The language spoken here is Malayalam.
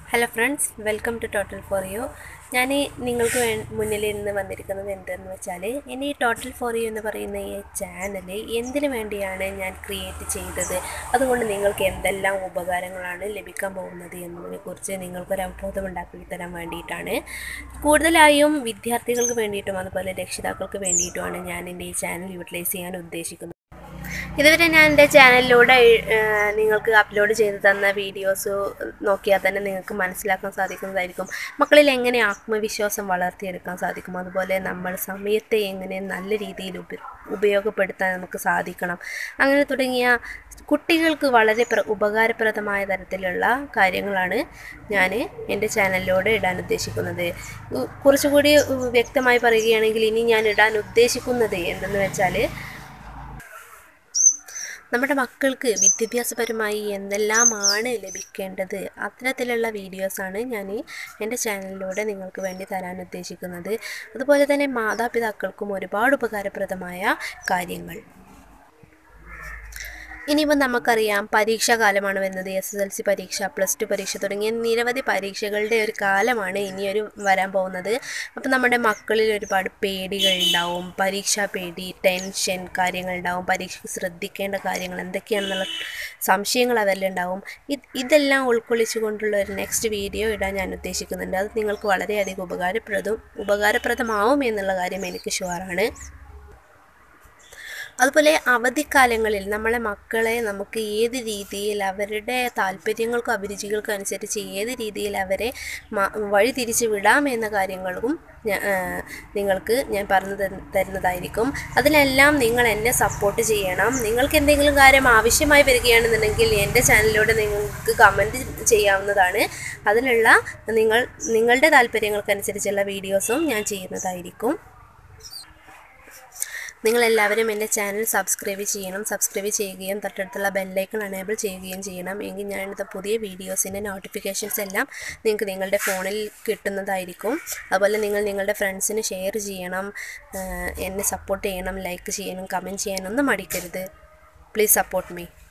hello friends welcome to total for you ഞാൻ നിങ്ങൾക്ക് വേ മുന്നിൽ ഇന്ന് വന്നിരിക്കുന്നത് എന്തെന്ന് വെച്ചാൽ ഇനി ഈ ടോട്ടൽ ഫോർ യു എന്ന് പറയുന്ന ഈ ചാനൽ എന്തിനു വേണ്ടിയാണ് ഞാൻ ക്രിയേറ്റ് ചെയ്തത് അതുകൊണ്ട് നിങ്ങൾക്ക് എന്തെല്ലാം ഉപകാരങ്ങളാണ് ലഭിക്കാൻ പോകുന്നത് എന്നതിനെക്കുറിച്ച് നിങ്ങൾക്കൊരു അവബോധം ഉണ്ടാക്കി തരാൻ വേണ്ടിയിട്ടാണ് കൂടുതലായും വിദ്യാർത്ഥികൾക്ക് വേണ്ടിയിട്ടും അതുപോലെ രക്ഷിതാക്കൾക്ക് വേണ്ടിയിട്ടുമാണ് ഞാൻ എൻ്റെ ഈ ചാനൽ യൂട്ടിലൈസ് ചെയ്യാൻ ഉദ്ദേശിക്കുന്നത് ഇതുവരെ ഞാൻ എൻ്റെ ചാനലിലൂടെ ഏഹ്, നിങ്ങൾക്ക് അപ്ലോഡ് ചെയ്ത് തന്ന വീഡിയോസ് നോക്കിയാൽ തന്നെ നിങ്ങൾക്ക് മനസ്സിലാക്കാൻ സാധിക്കുന്നതായിരിക്കും മക്കളിൽ എങ്ങനെ ആത്മവിശ്വാസം വളർത്തിയെടുക്കാൻ സാധിക്കും അതുപോലെ നമ്മൾ സമയത്തെ എങ്ങനെ നല്ല രീതിയിൽ ഉപ ഉപയോഗപ്പെടുത്താൻ നമുക്ക് സാധിക്കണം അങ്ങനെ തുടങ്ങിയ കുട്ടികൾക്ക് വളരെ പ്ര ഉപകാരപ്രദമായ തരത്തിലുള്ള കാര്യങ്ങളാണ് ഞാൻ എൻ്റെ ചാനലിലൂടെ ഇടാൻ ഉദ്ദേശിക്കുന്നത് ഉ- കുറച്ചുകൂടി ഉ, വ്യക്തമായി പറയുകയാണെങ്കിൽ ഇനി ഞാൻ ഇടാൻ ഉദ്ദേശിക്കുന്നത് എന്തെന്ന് വെച്ചാൽ നമ്മുടെ മക്കൾക്ക് വിദ്യാഭ്യാസപരമായി എന്തെല്ലാമാണ് ലഭിക്കേണ്ടത് അത്തരത്തിലുള്ള വീഡിയോസാണ് ഞാൻ എൻ്റെ ചാനലിലൂടെ നിങ്ങൾക്ക് വേണ്ടി തരാൻ ഉദ്ദേശിക്കുന്നത് അതുപോലെ തന്നെ മാതാപിതാക്കൾക്കും ഒരുപാട് ഉപകാരപ്രദമായ കാര്യങ്ങൾ ഇനിയിപ്പോൾ നമുക്കറിയാം പരീക്ഷാ കാലമാണ് വരുന്നത് എസ് എസ് എൽ സി പരീക്ഷ പ്ലസ് ടു പരീക്ഷ തുടങ്ങിയ നിരവധി പരീക്ഷകളുടെ ഒരു കാലമാണ് ഇനിയൊരു വരാൻ പോകുന്നത് അപ്പോൾ നമ്മുടെ മക്കളിൽ ഒരുപാട് പേടികൾ ഉണ്ടാവും പരീക്ഷാ പേടി ടെൻഷൻ കാര്യങ്ങളുണ്ടാവും പരീക്ഷയ്ക്ക് ശ്രദ്ധിക്കേണ്ട കാര്യങ്ങൾ എന്തൊക്കെയാണെന്നുള്ള സംശയങ്ങൾ അവരിലുണ്ടാവും ഇത് ഇതെല്ലാം ഉൾക്കൊള്ളിച്ചുകൊണ്ടുള്ള ഒരു നെക്സ്റ്റ് വീഡിയോ ഇടാൻ ഞാൻ ഉദ്ദേശിക്കുന്നുണ്ട് അത് നിങ്ങൾക്ക് വളരെയധികം ഉപകാരപ്രദം ഉപകാരപ്രദമാവും എന്നുള്ള കാര്യം എനിക്ക് ഷുവറാണ് അതുപോലെ അവധിക്കാലങ്ങളിൽ നമ്മളെ മക്കളെ നമുക്ക് ഏത് രീതിയിൽ അവരുടെ താല്പര്യങ്ങൾക്കും അഭിരുചികൾക്കും അനുസരിച്ച് ഏത് രീതിയിൽ അവരെ മ- വഴി തിരിച്ച് വിടാം എന്ന കാര്യങ്ങളും ഞാ- ആ, നിങ്ങൾക്ക് ഞാൻ പറഞ്ഞു തരു- തരുന്നതായിരിക്കും അതിലെല്ലാം നിങ്ങൾ എന്നെ സപ്പോർട്ട് ചെയ്യണം നിങ്ങൾക്ക് എന്തെങ്കിലും കാര്യം ആവശ്യമായി വരികയാണെന്നുണ്ടെങ്കിൽ എൻ്റെ ചാനലിലൂടെ നിങ്ങൾക്ക് കമൻറ്റ് ചെയ്യാവുന്നതാണ് അതിനുള്ള നിങ്ങൾ നിങ്ങളുടെ താല്പര്യങ്ങൾക്കനുസരിച്ചുള്ള വീഡിയോസും ഞാൻ ചെയ്യുന്നതായിരിക്കും നിങ്ങളെല്ലാവരും എൻ്റെ ചാനൽ സബ്സ്ക്രൈബ് ചെയ്യണം സബ്സ്ക്രൈബ് ചെയ്യുകയും തൊട്ടടുത്തുള്ള ബെല്ലൈക്കൺ എനേബിൾ ചെയ്യുകയും ചെയ്യണം എങ്കിൽ ഞാനിടുന്ന പുതിയ വീഡിയോസിൻ്റെ നോട്ടിഫിക്കേഷൻസ് എല്ലാം നിങ്ങൾക്ക് നിങ്ങളുടെ ഫോണിൽ കിട്ടുന്നതായിരിക്കും അതുപോലെ നിങ്ങൾ നിങ്ങളുടെ ഫ്രണ്ട്സിന് ഷെയർ ചെയ്യണം ആഹ് എന്നെ സപ്പോർട്ട് ചെയ്യണം ലൈക്ക് ചെയ്യാനും കമൻറ്റ് ചെയ്യാനൊന്നും മടിക്കരുത് പ്ലീസ് സപ്പോർട്ട് മീ